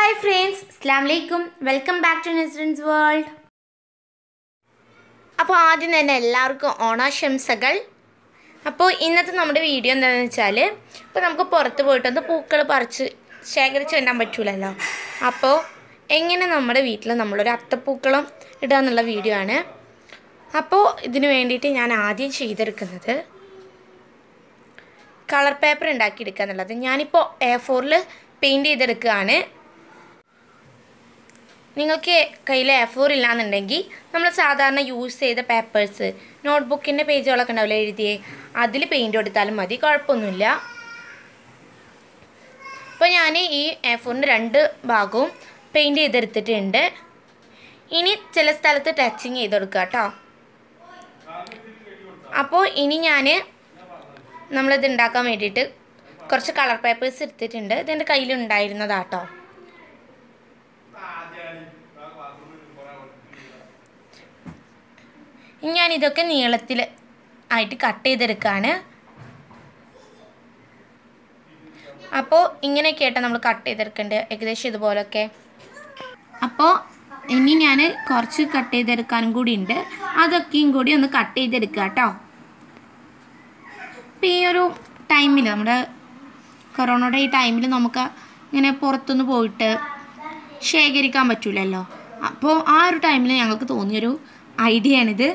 hi friends അസ്ലാം വലൈക്കും welcome back to നെസ്ഡൻസ് വേൾഡ് അപ്പോൾ ആദ്യം തന്നെ എല്ലാവർക്കും ഓണാശംസകൾ അപ്പോൾ ഇന്നത്തെ നമ്മുടെ വീഡിയോ എന്താണെന്ന് വെച്ചാൽ ഇപ്പോൾ നമുക്ക് പുറത്ത് പോയിട്ടൊന്ന് പൂക്കൾ പറിച്ച് ശേഖരിച്ച് വരാൻ പറ്റൂലല്ലോ അപ്പോൾ എങ്ങനെ നമ്മുടെ വീട്ടിൽ നമ്മളൊരു അത്തപ്പൂക്കളം ഇടുക എന്നുള്ള വീഡിയോ ആണ് അപ്പോൾ ഇതിന് വേണ്ടിയിട്ട് ഞാൻ ആദ്യം ചെയ്തെടുക്കുന്നത് കളർ പേപ്പർ ഉണ്ടാക്കിയെടുക്കുക എന്നുള്ളത് ഞാനിപ്പോൾ എ ഫോറിൽ പെയിൻറ് ചെയ്തെടുക്കുകയാണ് നിങ്ങൾക്ക് കയ്യിൽ എ ഫോർ ഇല്ലാന്നുണ്ടെങ്കിൽ നമ്മൾ സാധാരണ യൂസ് ചെയ്ത പേപ്പേഴ്സ് നോട്ട്ബുക്കിൻ്റെ പേജുകളൊക്കെ ഉണ്ടാവില്ല എഴുതിയേ അതിൽ പെയിൻറ് കൊടുത്താലും മതി കുഴപ്പമൊന്നുമില്ല അപ്പോൾ ഞാൻ ഈ എ ഫോറിൻ്റെ രണ്ട് ഭാഗവും പെയിൻറ് ചെയ്തെടുത്തിട്ടുണ്ട് ഇനി ചില സ്ഥലത്ത് ടച്ചിങ് ചെയ്ത് കൊടുക്കുക കേട്ടോ അപ്പോൾ ഇനി ഞാൻ നമ്മളിത് ഉണ്ടാക്കാൻ വേണ്ടിയിട്ട് കുറച്ച് കളർ പേപ്പേഴ്സ് എടുത്തിട്ടുണ്ട് ഇതെൻ്റെ കയ്യിലുണ്ടായിരുന്നതാട്ടോ ഇനി ഞാൻ ഇതൊക്കെ നീളത്തിൽ ആയിട്ട് കട്ട് ചെയ്തെടുക്കുകയാണ് അപ്പോൾ ഇങ്ങനെയൊക്കെ ആയിട്ട് നമ്മൾ കട്ട് ചെയ്തെടുക്കേണ്ടത് ഏകദേശം ഇതുപോലൊക്കെ അപ്പോൾ ഇനി ഞാൻ കുറച്ച് കട്ട് ചെയ്തെടുക്കാനും കൂടി ഉണ്ട് അതൊക്കെയും കൂടി ഒന്ന് കട്ട് ചെയ്തെടുക്കുക കേട്ടോ ഇപ്പം ഈ ഒരു ടൈമിൽ നമ്മുടെ കൊറോണയുടെ ഈ ടൈമിൽ നമുക്ക് ഇങ്ങനെ പുറത്തൊന്ന് പോയിട്ട് ശേഖരിക്കാൻ പറ്റൂലല്ലോ അപ്പോൾ ആ ഒരു ടൈമിൽ ഞങ്ങൾക്ക് തോന്നിയൊരു ഐഡിയ ആണിത്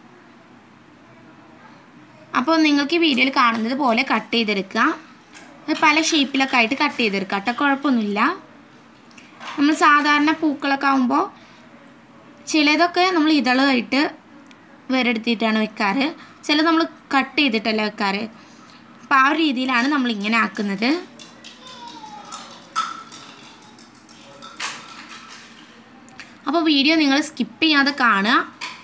അപ്പോൾ നിങ്ങൾക്ക് ഈ വീഡിയോയിൽ കാണുന്നത് പോലെ കട്ട് ചെയ്തെടുക്കുക അത് പല ഷേപ്പിലൊക്കെ ആയിട്ട് കട്ട് ചെയ്തെടുക്കുക കേട്ടോ കുഴപ്പമൊന്നുമില്ല നമ്മൾ സാധാരണ പൂക്കളൊക്കെ ആകുമ്പോൾ ചിലതൊക്കെ നമ്മൾ ഇതളായിട്ട് വേറെടുത്തിട്ടാണ് വെക്കാറ് ചിലത് നമ്മൾ കട്ട് ചെയ്തിട്ടല്ല വെക്കാറ് അപ്പോൾ ആ ഒരു രീതിയിലാണ് നമ്മൾ ഇങ്ങനെ ആക്കുന്നത് അപ്പോൾ വീഡിയോ നിങ്ങൾ സ്കിപ്പ് ചെയ്യാതെ കാണുക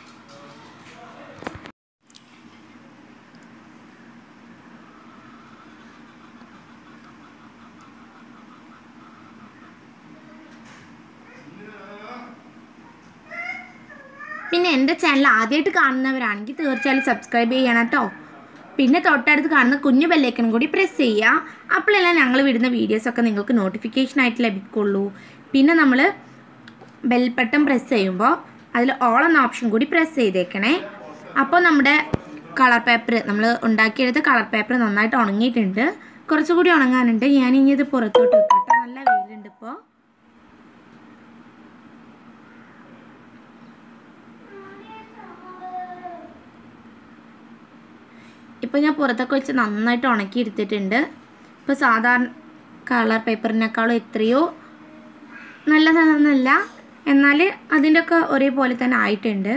പിന്നെ എൻ്റെ ചാനൽ ആദ്യമായിട്ട് കാണുന്നവരാണെങ്കിൽ തീർച്ചയായും സബ്സ്ക്രൈബ് ചെയ്യണം കേട്ടോ പിന്നെ തൊട്ടടുത്ത് കാണുന്ന കുഞ്ഞു ബെല്ലൈക്കനും കൂടി പ്രസ് ചെയ്യുക അപ്പോഴെല്ലാം ഞങ്ങൾ വിടുന്ന വീഡിയോസൊക്കെ നിങ്ങൾക്ക് നോട്ടിഫിക്കേഷനായിട്ട് ലഭിക്കുള്ളൂ പിന്നെ നമ്മൾ ബെൽ ബട്ടൺ പ്രസ് ചെയ്യുമ്പോൾ അതിൽ ഓൾ എന്ന ഓപ്ഷൻ കൂടി പ്രസ് ചെയ്തേക്കണേ അപ്പോൾ നമ്മുടെ കളർ പേപ്പർ നമ്മൾ ഉണ്ടാക്കിയെടുത്ത കളർ പേപ്പർ നന്നായിട്ട് ഉണങ്ങിയിട്ടുണ്ട് കുറച്ചുകൂടി ഉണങ്ങാനുണ്ട് ഞാൻ ഇനി ഇത് പുറത്തോട്ട് വെക്കാം കേട്ടോ നല്ല വെയിലുണ്ട് ഇപ്പോൾ ഇപ്പോൾ ഞാൻ പുറത്തൊക്കെ വെച്ച് നന്നായിട്ട് ഉണക്കി എടുത്തിട്ടുണ്ട് ഇപ്പോൾ സാധാരണ കളർ പേപ്പറിനേക്കാളും എത്രയോ നല്ലതാണെന്നല്ല എന്നാൽ അതിൻ്റെയൊക്കെ ഒരേപോലെ തന്നെ ആയിട്ടുണ്ട്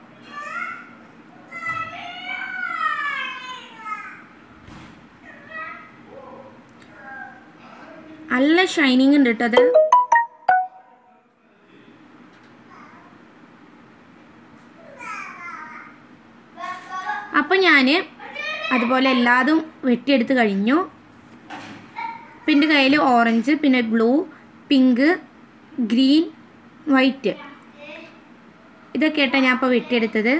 നല്ല ഷൈനിങ് ഉണ്ട് കേട്ടോ അത് അപ്പം ഞാൻ അതുപോലെ എല്ലാതും വെട്ടിയെടുത്ത് കഴിഞ്ഞു ഇപ്പം എൻ്റെ കയ്യിൽ ഓറഞ്ച് പിന്നെ ബ്ലൂ പിങ്ക് ഗ്രീൻ വൈറ്റ് ഇതൊക്കെ ആയിട്ടാണ് ഞാൻ ഇപ്പോൾ വെട്ടിയെടുത്തത്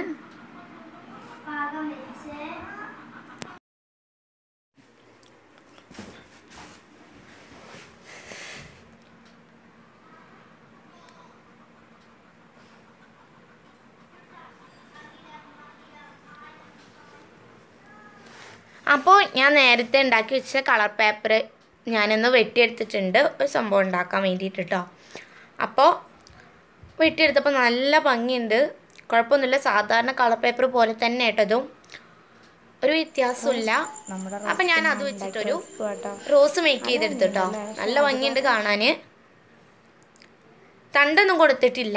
അപ്പോൾ ഞാൻ നേരത്തെ ഉണ്ടാക്കി വെച്ച കളർ പേപ്പർ ഞാനൊന്ന് വെട്ടിയെടുത്തിട്ടുണ്ട് ഒരു സംഭവം ഉണ്ടാക്കാൻ വേണ്ടിയിട്ട് കേട്ടോ അപ്പോൾ വെട്ടിയെടുത്തപ്പോൾ നല്ല ഭംഗിയുണ്ട് കുഴപ്പമൊന്നുമില്ല സാധാരണ കളർ പേപ്പർ പോലെ തന്നെ കേട്ടതും ഒരു വ്യത്യാസമില്ല അപ്പം ഞാൻ അത് വെച്ചിട്ടൊരു റോസ് മേക്ക് ചെയ്തെടുത്തു കേട്ടോ നല്ല ഭംഗിയുണ്ട് കാണാൻ തണ്ടൊന്നും കൊടുത്തിട്ടില്ല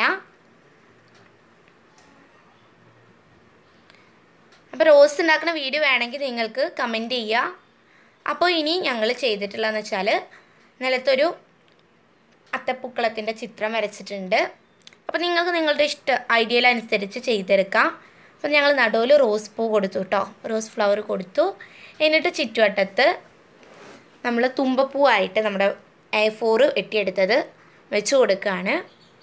അപ്പോൾ റോസ് ഉണ്ടാക്കുന്ന വീഡിയോ വേണമെങ്കിൽ നിങ്ങൾക്ക് കമൻറ്റ് ചെയ്യുക അപ്പോൾ ഇനി ഞങ്ങൾ ചെയ്തിട്ടുള്ളതെന്ന് വെച്ചാൽ നിലത്തൊരു അത്തപ്പൂക്കളത്തിൻ്റെ ചിത്രം വരച്ചിട്ടുണ്ട് അപ്പോൾ നിങ്ങൾക്ക് നിങ്ങളുടെ ഇഷ്ട ഐഡിയയിലനുസരിച്ച് ചെയ്തെടുക്കാം അപ്പോൾ ഞങ്ങൾ നടുവിൽ റോസ് പൂ കൊടുത്തു കേട്ടോ റോസ് ഫ്ലവർ കൊടുത്തു എന്നിട്ട് ചുറ്റുവട്ടത്ത് നമ്മൾ തുമ്പപ്പൂവായിട്ട് നമ്മുടെ എ ഫോറ് വെട്ടിയെടുത്തത് വെച്ച് കൊടുക്കുകയാണ്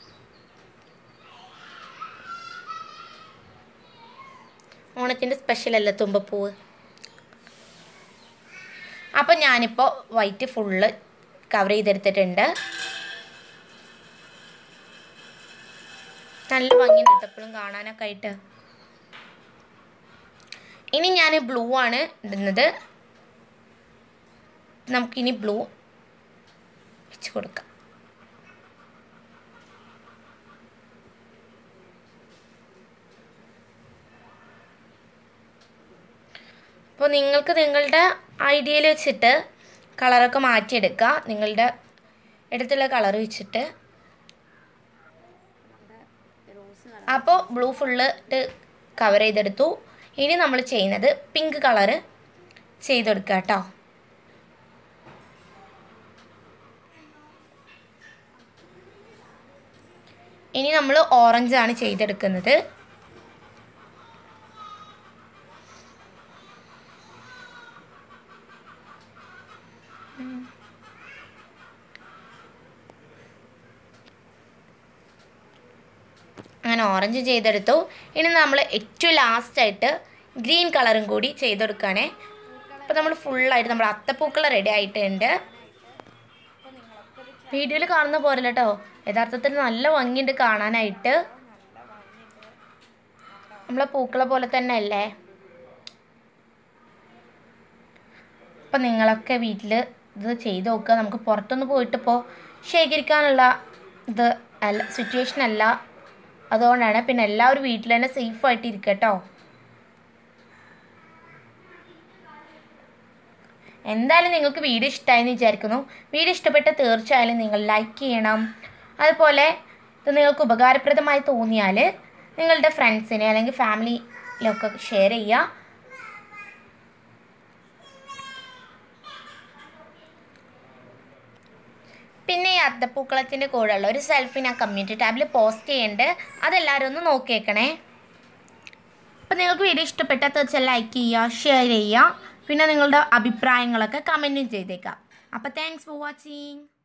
ഓണത്തിൻ്റെ സ്പെഷ്യലല്ല തുമ്പപ്പൂവ് അപ്പം ഞാനിപ്പോൾ വൈറ്റ് ഫുള്ള് കവർ ചെയ്തെടുത്തിട്ടുണ്ട് നല്ല ഭംഗിയുണ്ട് എപ്പോഴും കാണാനൊക്കെ ആയിട്ട് ഇനി ഞാൻ ബ്ലൂ ആണ് ഇടുന്നത് നമുക്കിനി ബ്ലൂ വെച്ച് കൊടുക്കാം അപ്പോൾ നിങ്ങൾക്ക് നിങ്ങളുടെ ഐഡിയയിൽ വെച്ചിട്ട് കളറൊക്കെ മാറ്റിയെടുക്കുക നിങ്ങളുടെ അടുത്തുള്ള കളർ വെച്ചിട്ട് അപ്പോൾ ബ്ലൂ ഫുള്ള് കവർ ചെയ്തെടുത്തു ഇനി നമ്മൾ ചെയ്യുന്നത് പിങ്ക് കളറ് ചെയ്തെടുക്കുക കേട്ടോ ഇനി നമ്മൾ ഓറഞ്ച് ആണ് ചെയ്തെടുക്കുന്നത് അങ്ങനെ ഓറഞ്ച് ചെയ്തെടുത്തു ഇനി നമ്മൾ ഏറ്റവും ലാസ്റ്റായിട്ട് ഗ്രീൻ കളറും കൂടി ചെയ്തെടുക്കുകയാണേ അപ്പോൾ നമ്മൾ ഫുള്ളായിട്ട് നമ്മൾ അത്തപ്പൂക്കൾ റെഡി ആയിട്ടുണ്ട് വീഡിയോയിൽ കാണുന്ന പോലെ കേട്ടോ യഥാർത്ഥത്തിൽ നല്ല ഭംഗിയുണ്ട് കാണാനായിട്ട് നമ്മളെ പൂക്കളെ പോലെ തന്നെ അല്ലേ അപ്പം നിങ്ങളൊക്കെ വീട്ടിൽ ഇത് ചെയ്ത് നോക്കുക നമുക്ക് പുറത്തൊന്ന് പോയിട്ടിപ്പോൾ ശേഖരിക്കാനുള്ള ഇത് അല്ല സിറ്റുവേഷൻ അല്ല അതുകൊണ്ടാണ് പിന്നെ എല്ലാവരും വീട്ടിൽ തന്നെ സേഫായിട്ട് ഇരിക്കുക കേട്ടോ എന്തായാലും നിങ്ങൾക്ക് വീഡിയോ ഇഷ്ടമായെന്ന് വിചാരിക്കുന്നു വീഡിയോ ഇഷ്ടപ്പെട്ട തീർച്ചയായും നിങ്ങൾ ലൈക്ക് ചെയ്യണം അതുപോലെ ഇത് നിങ്ങൾക്ക് ഉപകാരപ്രദമായി തോന്നിയാൽ നിങ്ങളുടെ ഫ്രണ്ട്സിനെ അല്ലെങ്കിൽ ഫാമിലിയിലൊക്കെ ഷെയർ ചെയ്യുക പിന്നെ ഈ അത്തപ്പൂക്കളത്തിൻ്റെ കൂടെയുള്ള ഒരു സെൽഫി ഞാൻ കമ്മ്യൂണിറ്റി ടാബിൽ പോസ്റ്റ് ചെയ്യുന്നുണ്ട് അതെല്ലാവരും ഒന്ന് നോക്കിയേക്കണേ അപ്പോൾ നിങ്ങൾക്ക് വീഡിയോ ഇഷ്ടപ്പെട്ടാൽ തീർച്ചയായും ലൈക്ക് ചെയ്യുക ഷെയർ ചെയ്യുക പിന്നെ നിങ്ങളുടെ അഭിപ്രായങ്ങളൊക്കെ കമൻറ്റും ചെയ്തേക്കാം അപ്പോൾ താങ്ക്സ് ഫോർ വാച്ചിങ്